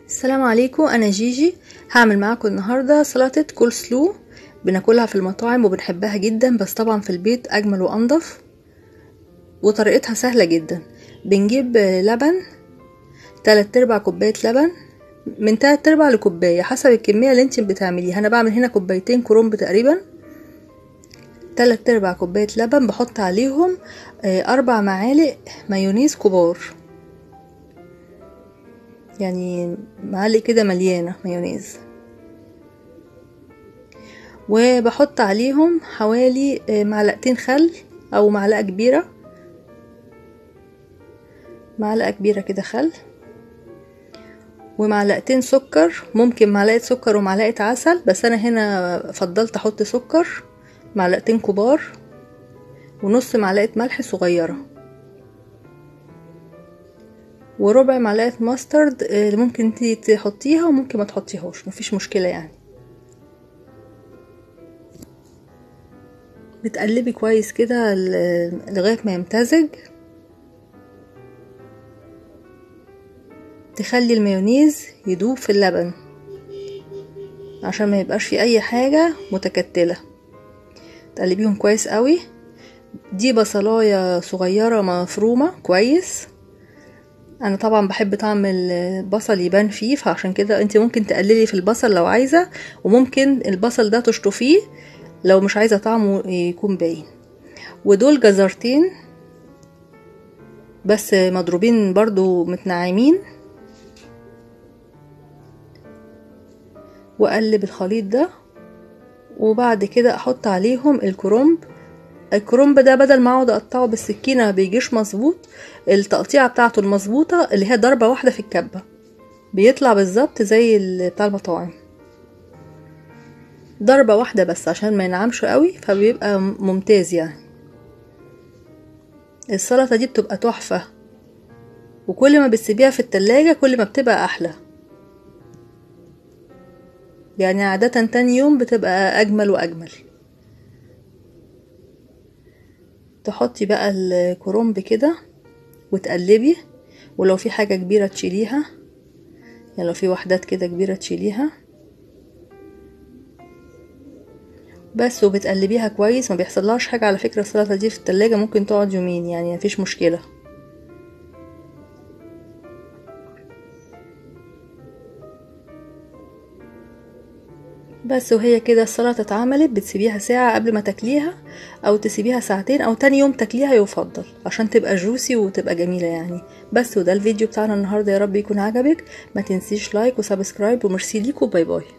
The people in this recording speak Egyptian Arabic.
السلام عليكم انا جيجي هعمل معاكم النهارده سلطه كول سلو بناكلها في المطاعم وبنحبها جدا بس طبعا في البيت اجمل وانضف وطريقتها سهله جدا بنجيب لبن تلات ارباع كوبايه لبن من تلات ارباع لكوبايه حسب الكميه اللي انت بتعمليها انا بعمل هنا كوبايتين كرنب تقريبا تلات ارباع كوبايه لبن بحط عليهم اربع معالق مايونيز كبار يعني معلق كده مليانة مايونيز وبحط عليهم حوالي معلقتين خل او معلقة كبيرة معلقة كبيرة كده خل ومعلقتين سكر ممكن معلقة سكر ومعلقة عسل بس انا هنا فضلت احط سكر معلقتين كبار ونص معلقة ملح صغيرة وربع معلقه ماسترد اللي ممكن انتي تحطيها وممكن ما تحطيهاش مفيش مشكله يعني بتقلبي كويس كده لغايه ما يمتزج تخلي المايونيز يدوب في اللبن عشان ما يبقاش في اي حاجه متكتله تقلبيهم كويس قوي دي بصلايه صغيره مفرومه كويس انا طبعا بحب طعم البصل يبان فيه فعشان كده انت ممكن تقللي في البصل لو عايزه وممكن البصل ده تشطفيه لو مش عايزه طعمه يكون باين ودول جزرتين بس مضروبين برضو متنعمين واقلب الخليط ده وبعد كده احط عليهم الكرنب الكرنب ده بدل ما اقعد اقطعه بالسكينه ما بيجيش مظبوط التقطيعه بتاعته المظبوطه اللي هي ضربه واحده في الكبه بيطلع بالظبط زي بتاع المطاعم ضربه واحده بس عشان ما ينعمش قوي فبيبقى ممتاز يعني السلطه دي بتبقى تحفه وكل ما بتسيبيها في التلاجة كل ما بتبقى احلى يعني عادة تاني يوم بتبقى اجمل واجمل تحطي بقى الكرنب كده وتقلبي ولو في حاجة كبيرة تشيليها يعني لو في وحدات كده كبيرة تشيليها بس وبتقلبيها كويس ما بيحصلهاش حاجة على فكرة السلطة دي في التلاجة ممكن تقعد يومين يعني مفيش مشكلة بس وهي كده السلطه اتعملت بتسيبيها ساعه قبل ما تاكليها او تسيبيها ساعتين او تاني يوم تاكليها يفضل عشان تبقى جوسي وتبقى جميله يعني بس وده الفيديو بتاعنا النهارده يا رب يكون عجبك ما تنسيش لايك وسبسكرايب وميرسي ليكوا باي باي